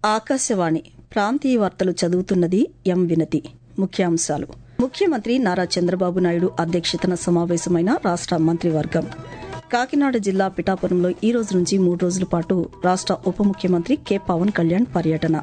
ఆకాశవాణి ప్రాంతీయ వార్తలు చదువుతున్నది ఎం వినతి ముఖ్యాంశాలు ముఖ్యమంత్రి నారా చంద్రబాబు నాయుడు అధ్యక్షతన సమావేశమైన రాష్ట మంత్రివర్గం కాకినాడ జిల్లా పిఠాపురంలో ఈ రోజు నుంచి మూడు రోజుల పాటు రాష్ట ఉప ముఖ్యమంత్రి కె పవన్ కళ్యాణ్ పర్యటన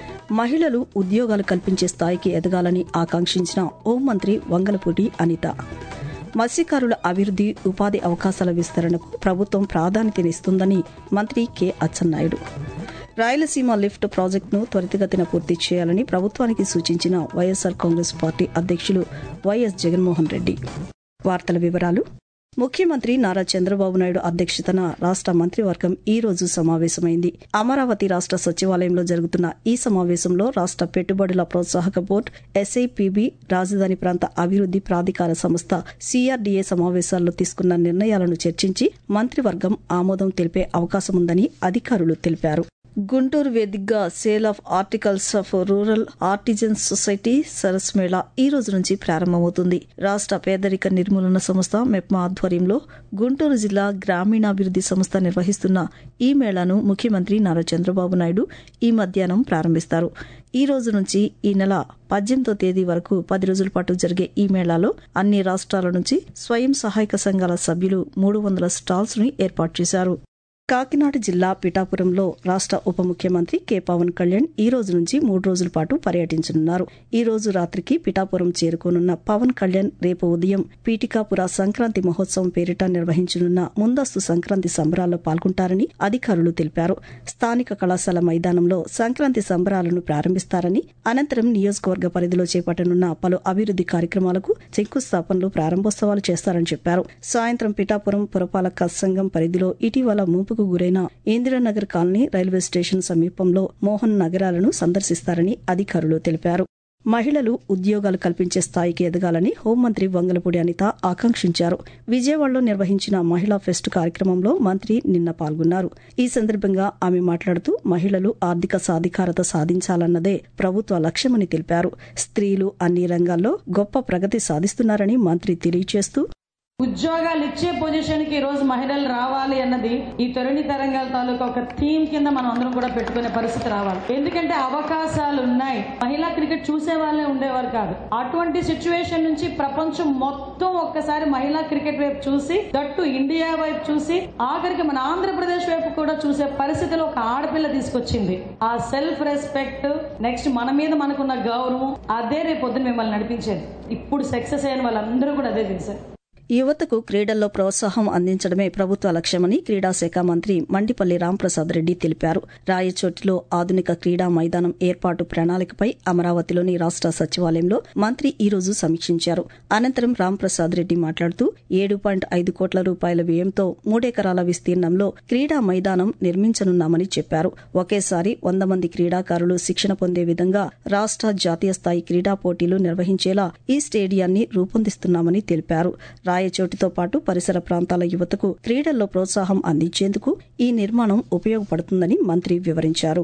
మహిళలు ఉద్యోగాలు కల్పించే స్థాయికి ఎదగాలని ఆకాంక్షించిన హోంమంత్రి వంగలపూడి అనిత మత్స్యకారుల అభివృద్ది ఉపాధి అవకాశాల విస్తరణకు ప్రభుత్వం ప్రాధాన్యతనిస్తుందని మంత్రి కె అచ్చెన్నాయుడు రాయలసీమ లిఫ్ట్ ప్రాజెక్టును త్వరితగతిన పూర్తి చేయాలని ప్రభుత్వానికి సూచించిన వైఎస్సార్ కాంగ్రెస్ పార్టీ అధ్యక్షులు వైఎస్ జగన్మోహన్ రెడ్డి వార్తల వివరాలు ముఖ్యమంత్రి నారా చంద్రబాబు నాయుడు అధ్యక్షతన రాష్ట మంత్రివర్గం ఈ రోజు సమావేశమైంది అమరావతి రాష్ట సచివాలయంలో జరుగుతున్న ఈ సమావేశంలో రాష్ట పెట్టుబడుల ప్రోత్సాహక బోర్డు ఎస్ఐపిబి రాజధాని ప్రాంత అభివృద్ది ప్రాధికార సంస్థ సిఆర్డీఏ సమావేశాల్లో తీసుకున్న నిర్ణయాలను చర్చించి మంత్రివర్గం ఆమోదం తెలిపే అవకాశముందని అధికారులు తెలిపారు గుంటూరు వేదికగా sale of articles of rural artisans society Saras Mela ఈ రోజు నుంచి ప్రారంభమవుతుంది రాష్ట పేదరిక నిర్మూలన సంస్థ మెప్మా ఆధ్వర్యంలో గుంటూరు జిల్లా గ్రామీణాభివృద్ది సంస్థ నిర్వహిస్తున్న ఈ మేళాను ముఖ్యమంత్రి నారా చంద్రబాబు నాయుడు ఈ మధ్యాహ్నం ప్రారంభిస్తారు ఈ రోజు నుంచి ఈ నెల పద్దెనిమిదో తేదీ వరకు పది రోజుల పాటు జరిగే ఈ మేళాలో అన్ని రాష్ట్రాల నుంచి స్వయం సహాయక సంఘాల సభ్యులు మూడు వందల స్టాల్స్ ను ఏర్పాటు చేశారు కాకినాడ జిల్లా పిఠాపురంలో రాష్ట ఉప ముఖ్యమంత్రి కె పవన్ కళ్యాణ్ ఈ రోజు నుంచి మూడు రోజుల పాటు పర్యటించనున్నారు ఈ రోజు రాత్రికి పిఠాపురం చేరుకోనున్న పవన్ కళ్యాణ్ రేపు ఉదయం పీఠికాపుర సంక్రాంతి మహోత్సవం పేరిట నిర్వహించనున్న ముందస్తు సంక్రాంతి సంబరాల్లో పాల్గొంటారని అధికారులు తెలిపారు స్థానిక కళాశాల మైదానంలో సంక్రాంతి సంబరాలను ప్రారంభిస్తారని అనంతరం నియోజకవర్గ పరిధిలో చేపట్టనున్న పలు అభివృద్ది కార్యక్రమాలకు శంకుస్థాపనలు ప్రారంభోత్సవాలు చేస్తారని చెప్పారు సాయంత్రం పిఠాపురం పురపాలక సంఘం పరిధిలో ఇటీవల ముంపు ముంపుకు గురైన ఇందిరానగర్ కాలనీ రైల్వే స్టేషన్ సమీపంలో మోహన్ నగరాలను సందర్శిస్తారని అధికారులు తెలిపారు మహిళలు ఉద్యోగాలు కల్పించే స్థాయికి ఎదగాలని హోంమంత్రి వంగలపూడి అనిత ఆకాంక్షించారు విజయవాడలో నిర్వహించిన మహిళా ఫెస్ట్ కార్యక్రమంలో మంత్రి నిన్న పాల్గొన్నారు ఈ సందర్భంగా ఆమె మాట్లాడుతూ మహిళలు ఆర్థిక సాధికారత సాధించాలన్నదే ప్రభుత్వ లక్ష్యమని తెలిపారు స్త్రీలు అన్ని రంగాల్లో గొప్ప ప్రగతి సాధిస్తున్నారని మంత్రి తెలియజేస్తూ ఉద్యోగాలు ఇచ్చే పొజిషన్ కి ఈ రోజు మహిళలు రావాలి అన్నది ఈ తరుణి తరంగాల తాలూకా ఒక థీమ్ కింద మనం అందరం కూడా పెట్టుకునే పరిస్థితి రావాలి ఎందుకంటే అవకాశాలు ఉన్నాయి మహిళా క్రికెట్ చూసే వాళ్ళే ఉండేవారు కాదు అటువంటి సిచ్యువేషన్ నుంచి ప్రపంచం మొత్తం ఒక్కసారి మహిళా క్రికెట్ వైపు చూసి దట్టు ఇండియా వైపు చూసి ఆఖరికి మన ఆంధ్రప్రదేశ్ వైపు కూడా చూసే పరిస్థితిలో ఒక ఆడపిల్ల తీసుకొచ్చింది ఆ సెల్ఫ్ రెస్పెక్ట్ నెక్స్ట్ మన మీద మనకున్న గౌరవం అదే రేపు పొద్దున మిమ్మల్ని నడిపించేది ఇప్పుడు సక్సెస్ అయిన వాళ్ళందరూ కూడా అదే తెలిసారు యువతకు క్రీడల్లో ప్రోత్సాహం అందించడమే ప్రభుత్వ లక్ష్యమని క్రీడా శాఖ మంత్రి మండిపల్లి రాంప్రసాద్ రెడ్డి తెలిపారు రాయచోటిలో ఆధునిక క్రీడా మైదానం ఏర్పాటు ప్రణాళికపై అమరావతిలోని రాష్ట సచివాలయంలో మంత్రి ఈ రోజు సమీక్షించారు అనంతరం రాంప్రసాద్ రెడ్డి మాట్లాడుతూ ఏడు పాయింట్ ఐదు కోట్ల రూపాయల వ్యయంతో మూడెకరాల విస్తీర్ణంలో క్రీడా మైదానం నిర్మించనున్నామని చెప్పారు ఒకేసారి వంద మంది క్రీడాకారులు శిక్షణ పొందే విధంగా రాష్ట జాతీయ స్థాయి క్రీడా పోటీలు నిర్వహించేలా ఈ స్టేడియాన్ని రూపొందిస్తున్నామని తెలిపారు రాయచోటితో పాటు పరిసర ప్రాంతాల యువతకు క్రీడల్లో ప్రోత్సాహం అందించేందుకు ఈ నిర్మాణం ఉపయోగపడుతుందని మంత్రి వివరించారు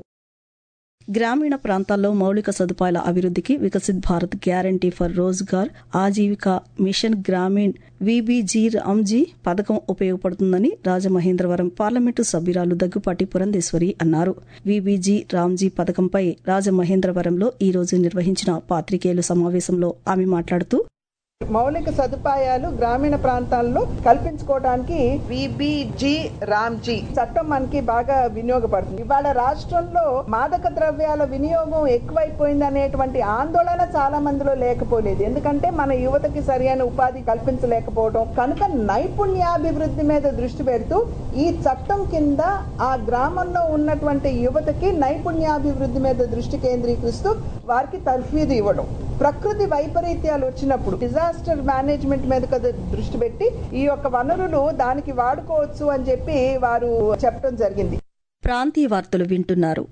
గ్రామీణ ప్రాంతాల్లో మౌలిక సదుపాయాల అభివృద్దికి Viksit Bharat guarantee for Rozgar Ajeevika mission Gramin VBG RAM G పథకం ఉపయోగపడుతుందని రాజమహేంద్రవరం పార్లమెంటు సభ్యురాలు దగ్గుపాటి పురంధేశ్వరి అన్నారు విబీజీ రామ్జీ పథకంపై రాజమహేంద్రవరంలో ఈ రోజు నిర్వహించిన పాత్రికేయుల సమావేశంలో ఆమె మాట్లాడుతూ మౌలిక సదుపాయాలు గ్రామీణ ప్రాంతాల్లో కల్పించుకోవడానికి విబిజి రామ్జీ చట్టం మనకి బాగా వినియోగపడుతుంది ఇవాళ రాష్ట్రంలో మాదక ద్రవ్యాల వినియోగం ఎక్కువైపోయింది అనేటువంటి ఆందోళన చాలా మందిలో లేకపోలేదు ఎందుకంటే మన యువతకి సరైన ఉపాధి కల్పించలేకపోవడం కనుక నైపుణ్యాభివృద్ధి మీద దృష్టి పెడుతూ ఈ చట్టం కింద ఆ గ్రామంలో ఉన్నటువంటి యువతకి నైపుణ్యాభివృద్ధి మీద దృష్టి కేంద్రీకరిస్తూ వారికి తర్ఫీదు ఇవ్వడం ప్రకృతి వైపరీత్యాలు వచ్చినప్పుడు డిజాస్టర్ మేనేజ్మెంట్ మీద కదా దృష్టి పెట్టి ఈ యొక్క వనరులు దానికి వాడుకోవచ్చు అని చెప్పి వారు చెప్పడం జరిగింది ప్రాంతీయ వార్తలు వింటున్నారు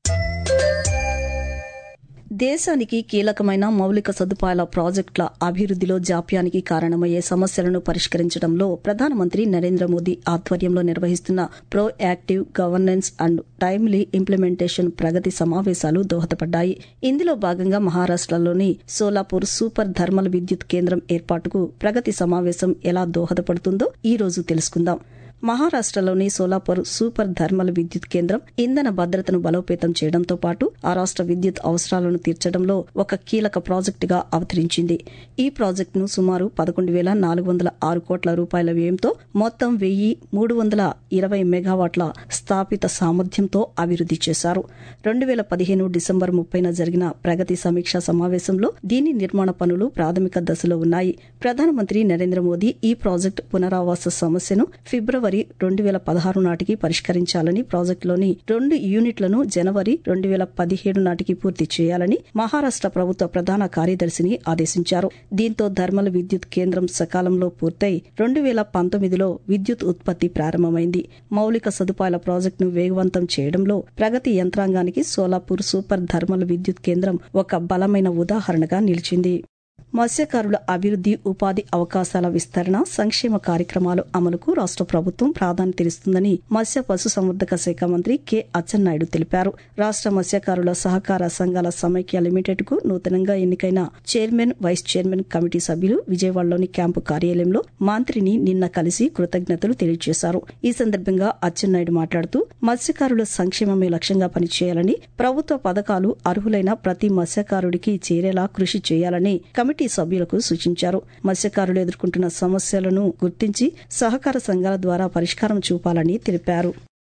దేశానికి కీలకమైన మౌలిక సదుపాయాల ప్రాజెక్టుల అభివృద్దిలో జాప్యానికి కారణమయ్యే సమస్యలను పరిష్కరించడంలో ప్రధానమంత్రి నరేంద్ర మోదీ ఆధ్వర్యంలో నిర్వహిస్తున్న proactive governance and timely implementation Pragati సమావేశాలు దోహదపడ్డాయి ఇందులో భాగంగా మహారాష్టలోని సోలాపూర్ సూపర్ థర్మల్ విద్యుత్ కేంద్రం ఏర్పాటుకు ప్రగతి సమావేశం ఎలా దోహదపడుతుందో ఈ రోజు తెలుసుకుందాం మహారాష్టలోని సోలాపూర్ సూపర్ థర్మల్ విద్యుత్ కేంద్రం ఇంధన భద్రతను బలోపేతం చేయడంతో పాటు ఆ రాష్ట విద్యుత్ అవసరాలను తీర్చడంలో ఒక కీలక ప్రాజెక్టుగా అవతరించింది ఈ ప్రాజెక్టును సుమారు పదకొండు వేల నాలుగు వందల ఆరు కోట్ల రూపాయల వ్యయంతో మొత్తం వెయ్యి మూడు వందల ఇరవై మెగావాట్ల స్థాపిత సామర్థ్యంతో అభివృద్ది చేశారు రెండు వేల పదిహేను డిసెంబర్ ముప్పైన జరిగిన ప్రగతి సమీక్షా సమావేశంలో దీని నిర్మాణ పనులు ప్రాథమిక దశలో ఉన్నాయి ప్రధానమంత్రి నరేంద్ర మోదీ ఈ ప్రాజెక్టు పునరావాస సమస్యను ఫిబ్రవరి రెండు వేల పదహారు నాటికి పరిష్కరించాలని ప్రాజెక్టులోని రెండు యూనిట్లను జనవరి రెండు వేల పదిహేడు నాటికి పూర్తి చేయాలని మహారాష్ట ప్రభుత్వ ప్రధాన కార్యదర్శిని ఆదేశించారు దీంతో థర్మల్ విద్యుత్ కేంద్రం సకాలంలో పూర్తయి రెండు వేల పంతొమ్మిదిలో విద్యుత్ ఉత్పత్తి ప్రారంభమైంది మౌలిక సదుపాయాల ప్రాజెక్టును వేగవంతం చేయడంలో ప్రగతి యంత్రాంగానికి సోలాపూర్ సూపర్ థర్మల్ విద్యుత్ కేంద్రం ఒక బలమైన ఉదాహరణగా నిలిచింది మత్స్యకారుల అభివృద్ది ఉపాధి అవకాశాల విస్తరణ సంక్షేమ కార్యక్రమాల అమలుకు రాష్ట ప్రభుత్వం ప్రాధాన్యతనిస్తుందని మత్స్య పశుసంవర్ధక శాఖ మంత్రి కె అచ్చెన్నాయుడు తెలిపారు రాష్ట మత్స్యకారుల సహకార సంఘాల సమైక్య లిమిటెడ్ కు నూతనంగా ఎన్నికైన చైర్మన్ వైస్ చైర్మన్ కమిటీ సభ్యులు విజయవాడలోని క్యాంపు కార్యాలయంలో మంత్రిని నిన్న కలిసి కృతజ్ఞతలు తెలియజేశారు ఈ సందర్భంగా అచ్చెన్నాయుడు మాట్లాడుతూ మత్స్యకారుల సంక్షేమమే లక్ష్యంగా పనిచేయాలని ప్రభుత్వ పథకాలు అర్హులైన ప్రతి మత్స్యకారుడికి చేరేలా కృషి చేయాలని కమిటీ సభ్యులకు సూచించారు మత్స్యకారులు ఎదుర్కొంటున్న సమస్యలను గుర్తించి సహకార సంఘాల ద్వారా పరిష్కారం చూపాలని తెలిపారు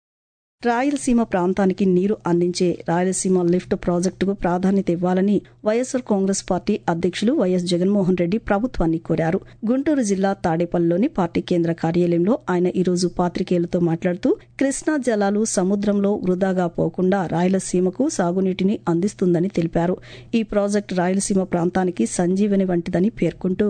రాయలసీమ ప్రాంతానికి నీరు అందించే రాయలసీమ లిఫ్ట్ ప్రాజెక్టుకు ప్రాధాన్యత ఇవ్వాలని వైఎస్సార్ కాంగ్రెస్ పార్టీ అధ్యక్షులు వైఎస్ జగన్మోహన్ రెడ్డి ప్రభుత్వాన్ని కోరారు గుంటూరు జిల్లా తాడేపల్లిలోని పార్టీ కేంద్ర కార్యాలయంలో ఆయన ఈరోజు పాత్రికేయులతో మాట్లాడుతూ కృష్ణా జలాలు సముద్రంలో వృధాగా పోకుండా రాయలసీమకు సాగునీటిని అందిస్తుందని తెలిపారు ఈ ప్రాజెక్టు రాయలసీమ ప్రాంతానికి సంజీవని వంటిదని పేర్కొంటూ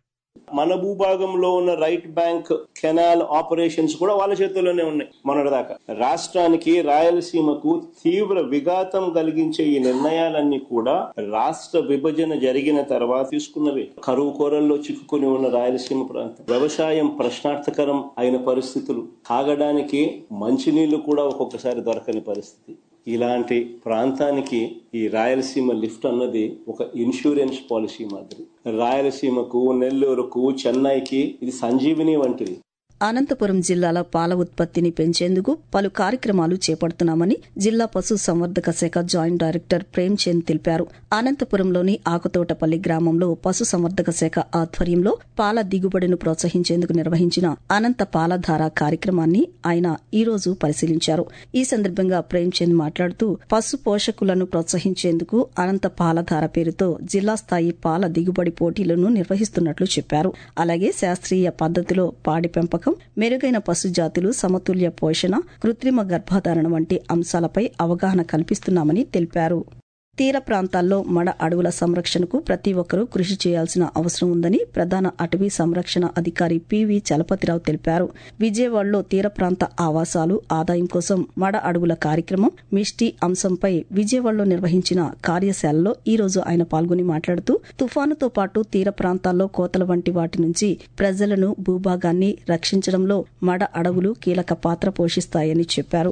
మన భూభాగంలో ఉన్న రైట్ బ్యాంక్ కెనాల్ ఆపరేషన్స్ కూడా వాళ్ళ చేతుల్లోనే ఉన్నాయి మొన్నటిదాకా రాష్ట్రానికి రాయలసీమకు తీవ్ర విఘాతం కలిగించే ఈ నిర్ణయాలన్నీ కూడా రాష్ట్ర విభజన జరిగిన తర్వాత తీసుకున్నవి కరువు కోరల్లో చిక్కుకుని ఉన్న రాయలసీమ ప్రాంతం వ్యవసాయం ప్రశ్నార్థకరం అయిన పరిస్థితులు తాగడానికి మంచినీళ్లు కూడా ఒక్కొక్కసారి దొరకని పరిస్థితి ఇలాంటి ప్రాంతానికి ఈ రాయలసీమ లిఫ్ట్ అన్నది ఒక ఇన్సూరెన్స్ పాలసీ మాదిరి రాయలసీమకు నెల్లూరుకు చెన్నైకి ఇది సంజీవిని వంటిది అనంతపురం జిల్లాల పాల ఉత్పత్తిని పెంచేందుకు పలు కార్యక్రమాలు చేపడుతున్నామని జిల్లా పశు సంవర్ధక శాఖ జాయింట్ డైరెక్టర్ ప్రేమ్చంద్ తెలిపారు అనంతపురంలోని ఆకుతోటపల్లి గ్రామంలో పశు సంవర్ధక శాఖ ఆధ్వర్యంలో పాల దిగుబడిను ప్రోత్సహించేందుకు నిర్వహించిన అనంత పాలధార కార్యక్రమాన్ని ఆయన ఈ రోజు పరిశీలించారు ఈ సందర్భంగా ప్రేమ్చంద్ మాట్లాడుతూ పశు పోషకులను ప్రోత్సహించేందుకు అనంత పాలధార పేరుతో జిల్లా స్థాయి పాల దిగుబడి పోటీలను నిర్వహిస్తున్నట్లు చెప్పారు అలాగే శాస్త్రీయ పద్దతిలో పాడి పెంపకం మెరుగైన పశు జాతులు సమతుల్య పోషణ కృత్రిమ గర్భధారణ వంటి అంశాలపై అవగాహన కల్పిస్తున్నామని తెలిపారు తీర ప్రాంతాల్లో మడ అడవుల సంరక్షణకు ప్రతి ఒక్కరూ కృషి చేయాల్సిన అవసరం ఉందని ప్రధాన అటవీ సంరక్షణ అధికారి పివి చలపతిరావు తెలిపారు విజయవాడలో తీర ప్రాంత ఆవాసాలు ఆదాయం కోసం మడ అడవుల కార్యక్రమం మిష్టి అంశంపై విజయవాడలో నిర్వహించిన కార్యశాలలో ఈ రోజు ఆయన పాల్గొని మాట్లాడుతూ తుఫానుతో పాటు తీర ప్రాంతాల్లో కోతల వంటి వాటి నుంచి ప్రజలను భూభాగాన్ని రక్షించడంలో మడ అడవులు కీలక పాత్ర పోషిస్తాయని చెప్పారు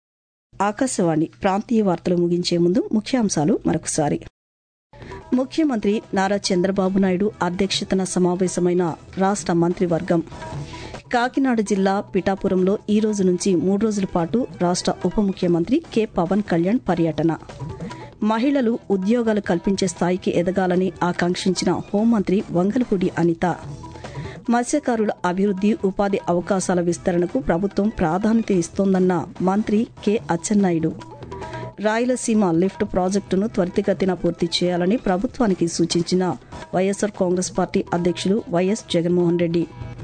ఆకాశవాణి ప్రాంతీయ వార్తలు ముగించే ముందు ముఖ్యాంశాలు మరొకసారి ముఖ్యమంత్రి నారా చంద్రబాబు నాయుడు అధ్యక్షతన సమావేశమైన రాష్ట మంత్రివర్గం కాకినాడ జిల్లా పిఠాపురంలో ఈ రోజు నుంచి మూడు రోజుల పాటు రాష్ట ఉప ముఖ్యమంత్రి కె పవన్ కళ్యాణ్ పర్యటన మహిళలు ఉద్యోగాలు కల్పించే స్థాయికి ఎదగాలని ఆకాంక్షించిన హోంమంత్రి వంగలపూడి అనిత మత్స్యకారుల అభివృద్ది ఉపాధి అవకాశాల విస్తరణకు ప్రభుత్వం ప్రాధాన్యత ఇస్తోందన్న మంత్రి కె అచ్చెన్నాయుడు రాయలసీమ లిఫ్ట్ ప్రాజెక్టును త్వరితగతిన పూర్తి చేయాలని ప్రభుత్వానికి సూచించిన వైఎస్సార్ కాంగ్రెస్ పార్టీ అధ్యక్షులు వైఎస్ జగన్మోహన్ రెడ్డి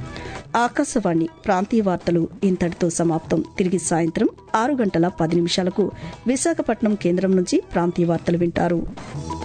ఆకాశవాణి ప్రాంతీయ వార్తలు ఇంతటితో సమాప్తం తిరిగి సాయంత్రం ఆరు గంటల పది నిమిషాలకు విశాఖపట్నం కేంద్రం నుంచి ప్రాంతీయ వార్తలు వింటారు